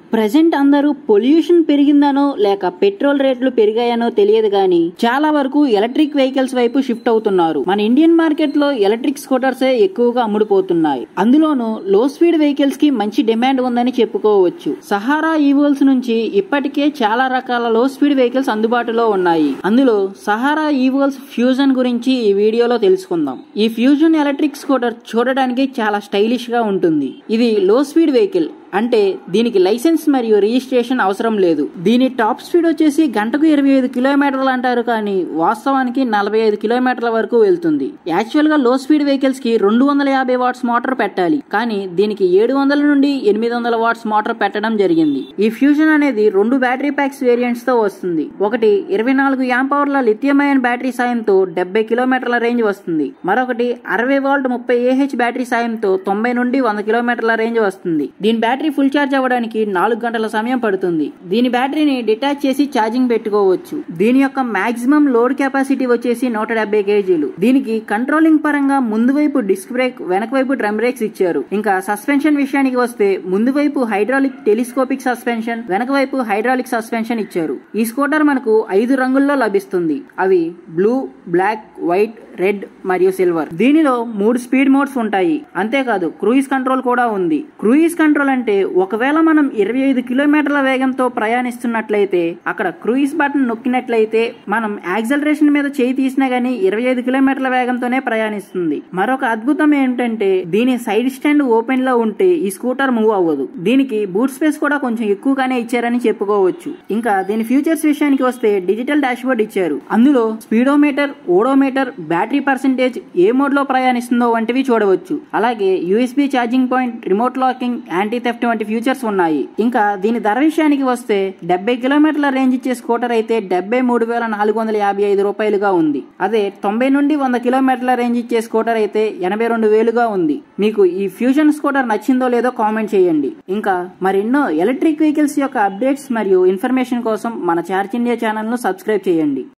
present అందరూ pollution పెరిగిందనో లేక petrol రేట్లు పెరిగాయనో తెలియదు కానీ చాలా వరకు ఎలక్ట్రిక్ వెహికల్స్ వైపు షిఫ్ట్ అవుతున్నారు మన ఇండియన్ మార్కెట్ లో ఎలక్ట్రిక్ స్కూటర్సే ఎక్కువగా అమ్ముడుపోతున్నాయి అందులోనూ లో స్పీడ్ వెహికల్స్ కి మంచి డిమాండ్ ఉందని చెప్పుకోవచ్చు సహారా ఈవోల్స్ నుంచి ఇప్పటికే చాలా రకాల లో స్పీడ్ వెహికల్స్ అందుబాటులో ఉన్నాయి అందులో సహారా ఈవోల్స్ ఫ్యూజన్ గురించి ఈ వీడియోలో తెలుసుకుందాం ఈ ఫ్యూజన్ ఎలక్ట్రిక్ స్కూటర్ చూడడానికి చాలా స్టైలిష్ గా ఉంటుంది ఇది లో స్పీడ్ వెహికల్ అంటే దీనికి లైసెన్స్ మరియు రిజిస్ట్రేషన్ అవసరం లేదు దీని టాప్ స్పీడ్ వచ్చేసి గంటకు ఇరవై ఐదు కిలోమీటర్లు అంటారు కానీ వాస్తవానికి నలభై ఐదు కిలోమీటర్ల వరకు వెళ్తుంది యాక్చువల్ గా లో స్పీడ్ వెహికల్స్ కి రెండు వందల యాభై వాట్స్ మోటార్ పెట్టాలి కానీ దీనికి ఏడు వందల నుండి ఎనిమిది వందల వాట్స్ మోటార్ పెట్టడం జరిగింది ఈ ఫ్యూజన్ అనేది రెండు బ్యాటరీ ప్యాక్స్ వేరియంట్స్ తో వస్తుంది ఒకటి ఇరవై నాలుగు యాంపవర్ల లిథియం అయన్ బ్యాటరీ సాయంతో డెబ్బై కిలోమీటర్ల రేంజ్ వస్తుంది మరొకటి అరవై వాల్ట్ ముప్పై ఏహెచ్ బ్యాటరీ సాయంతో తొంభై నుండి వంద కిలోమీటర్ల రేంజ్ వస్తుంది దీని బ్యాటరీ ఫుల్ ఛార్జ్ అవ్వడానికి నాలుగు గంటల సమయం పడుతుంది దీని బ్యాటరీని డిటాచ్ చేసి ఛార్జింగ్ పెట్టుకోవచ్చు దీని యొక్క మాక్సిమం లోడ్ కెపాసిటీ వచ్చేసి నూట డెబ్బై కేజీలు దీనికి కంట్రోలింగ్ పరంగా ముందు వైపు డిస్క్ బ్రేక్ వెనక వైపు డ్రమ్ బ్రేక్స్ ఇచ్చారు ఇంకా సస్పెన్షన్ విషయానికి వస్తే ముందు వైపు హైడ్రాలిక్ టెలిస్కోపిక్ సస్పెన్షన్ వెనక వైపు హైడ్రాలిక్ సస్పెన్షన్ ఇచ్చారు ఈ స్కూటర్ మనకు ఐదు రంగుల్లో లభిస్తుంది అవి బ్లూ బ్లాక్ వైట్ రెడ్ మరియు సిల్వర్ దీనిలో మూడు స్పీడ్ మోడ్స్ ఉంటాయి అంతేకాదు క్రూయిజ్ కంట్రోల్ కూడా ఉంది క్రూయిజ్ కంట్రోల్ అంటే ఒకవేళ మనం ఇరవై ఐదు కిలోమీటర్ల వేగంతో ప్రయాణిస్తున్నట్లయితే అక్కడ క్రూయిజ్ బటన్ నొక్కినట్లయితే మనం యాక్సలరేషన్ మీద చేయి తీసినా గానీ ఇరవై ఐదు కిలోమీటర్ల వేగంతోనే ప్రయాణిస్తుంది మరొక అద్భుతం ఏంటంటే దీని సైడ్ స్టాండ్ ఓపెన్ లో ఉంటే ఈ స్కూటర్ మూవ్ అవ్వదు దీనికి బూట్ స్పేస్ కూడా కొంచెం ఎక్కువగానే ఇచ్చారని చెప్పుకోవచ్చు ఇంకా దీని ఫ్యూచర్స్ విషయానికి వస్తే డిజిటల్ డాష్ బోర్డ్ ఇచ్చారు అందులో స్పీడోమీటర్ ఓడోమీటర్ బ్యాటరీ పర్సెంటేజ్ ఏ మోడ్ లో ప్రయాణిస్తుందో వంటివి చూడవచ్చు అలాగే USB charging point remote locking anti theft వంటి ఫ్యూచర్స్ ఉన్నాయి ఇంకా దీని ధర విషయానికి వస్తే డెబ్బై కిలోమీటర్ల రేంజ్ ఇచ్చే స్కూటర్ అయితే డెబ్బై మూడు వేల నాలుగు వందల యాభై ఐదు రూపాయలుగా ఉంది అదే తొంభై నుండి వంద కిలోమీటర్ల రేంజ్ ఇచ్చే స్కూటర్ అయితే ఎనభై రెండు వేలుగా ఉంది మీకు ఈ ఫ్యూజన్ స్కూటర్ నచ్చిందో లేదో కామెంట్ చేయండి ఇంకా మరెన్నో ఎలక్ట్రిక్ వెహికల్స్ యొక్క అప్డేట్స్ మరియు ఇన్ఫర్మేషన్ కోసం మన చార్జ్ ఇండియా ఛానల్ ను సబ్స్క్రైబ్ చేయండి